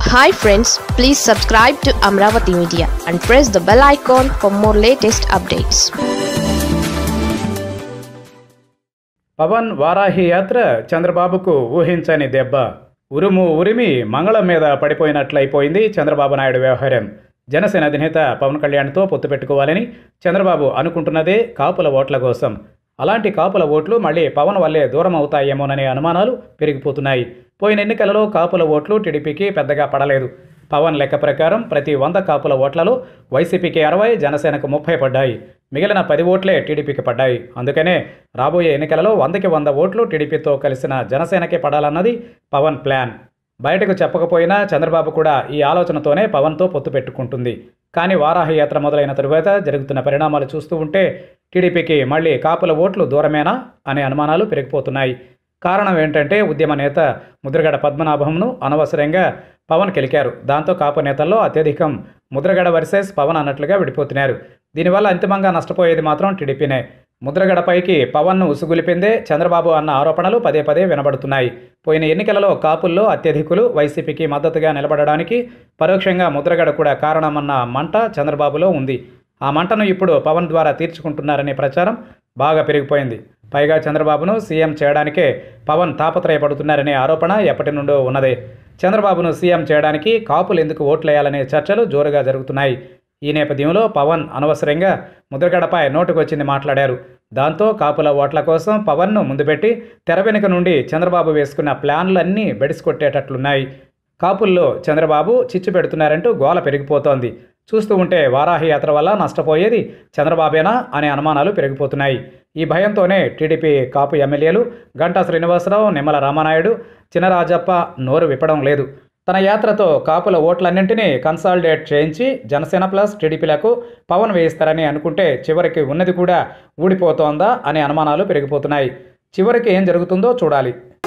hi friends please subscribe to Amaravati media and press the bell icon for more latest updates Pawan Varahi యాత్ర చంద్రబాబుకు ఊహించని దెబ్బ ఉరుము ఉరిమి మంగళం మీద పడిపోయినట్లయిపోయింది చంద్రబాబు నాయుడు వ్యవహారం జనసేన అధినేత పవన్ కళ్యాణ్తో పొత్తు పెట్టుకోవాలని చంద్రబాబు అనుకుంటున్నదే కాపుల ఓట్ల కోసం అలాంటి కాపుల ఓట్లు మళ్ళీ పవన్ వల్లే దూరం అవుతాయేమోననే అనుమానాలు పెరిగిపోతున్నాయి పోయిన ఎన్నికలలో కాపుల ఓట్లు టీడీపీకి పెద్దగా పడలేదు పవన్ లెక్క ప్రకారం ప్రతి వంద కాపుల ఓట్లలో వైసీపీకి అరవై జనసేనకు ముప్పై పడ్డాయి మిగిలిన పది ఓట్లే టీడీపీకి పడ్డాయి అందుకనే రాబోయే ఎన్నికలలో వందకి వంద ఓట్లు టీడీపీతో కలిసిన జనసేనకే పడాలన్నది పవన్ ప్లాన్ బయటకు చెప్పకపోయినా చంద్రబాబు కూడా ఈ ఆలోచనతోనే పవన్తో పొత్తు పెట్టుకుంటుంది కానీ వారాహి యాత్ర మొదలైన తరువాత జరుగుతున్న పరిణామాలు చూస్తూ ఉంటే టీడీపీకి మళ్ళీ కాపుల ఓట్లు దూరమేనా అనే అనుమానాలు పెరిగిపోతున్నాయి కారణం ఏంటంటే ఉద్యమ నేత ముద్రగడ పద్మనాభంను అనవసరంగా పవన్ కెలికారు దాంతో కాపు నేతల్లో అత్యధికం ముద్రగడ వర్సెస్ పవన్ అన్నట్లుగా విడిపోతున్నారు దీనివల్ల అంతిమంగా నష్టపోయేది మాత్రం టీడీపీనే ముద్రగడపైకి పవన్ను ఉసుగులిపిందే చంద్రబాబు అన్న ఆరోపణలు పదే పదే వినబడుతున్నాయి పోయిన ఎన్నికలలో కాపుల్లో అత్యధికులు వైసీపీకి మద్దతుగా నిలబడడానికి పరోక్షంగా ముద్రగడ కూడా కారణమన్న మంట చంద్రబాబులో ఉంది ఆ మంటను ఇప్పుడు పవన్ ద్వారా తీర్చుకుంటున్నారనే ప్రచారం బాగా పెరిగిపోయింది పైగా చంద్రబాబును సీఎం చేయడానికే పవన్ తాపత్రయపడుతున్నారనే ఆరోపణ ఎప్పటి నుండో ఉన్నదే చంద్రబాబును సీఎం చేయడానికి కాపులు ఎందుకు ఓట్లేయాలనే చర్చలు జోరుగా జరుగుతున్నాయి ఈ నేపథ్యంలో పవన్ అనవసరంగా ముద్రగడపై నోటుకొచ్చింది మాట్లాడారు దాంతో కాపుల ఓట్ల కోసం పవన్ను ముందు పెట్టి తెర వెనుక నుండి చంద్రబాబు వేసుకున్న ప్లాన్లన్నీ బెడిసికొట్టేటట్లున్నాయి కాపుల్లో చంద్రబాబు చిచ్చు పెడుతున్నారంటూ గోల పెరిగిపోతోంది చూస్తూ ఉంటే వారాహి యాత్ర వల్ల నష్టపోయేది చంద్రబాబేనా అనే అనుమానాలు పెరిగిపోతున్నాయి ఈ భయంతోనే టీడీపీ కాపు ఎమ్మెల్యేలు గంటా శ్రీనివాసరావు నిమ్మల రామానాయుడు చినరాజప్ప నోరు విప్పడం లేదు తన యాత్రతో కాపుల ఓట్లన్నింటినీ కన్సాలిడేట్ చేయించి జనసేన ప్లస్ టీడీపీలకు పవన్ వేయిస్తారని అనుకుంటే చివరికి ఉన్నది కూడా ఊడిపోతోందా అనే అనుమానాలు పెరిగిపోతున్నాయి చివరికి ఏం జరుగుతుందో చూడాలి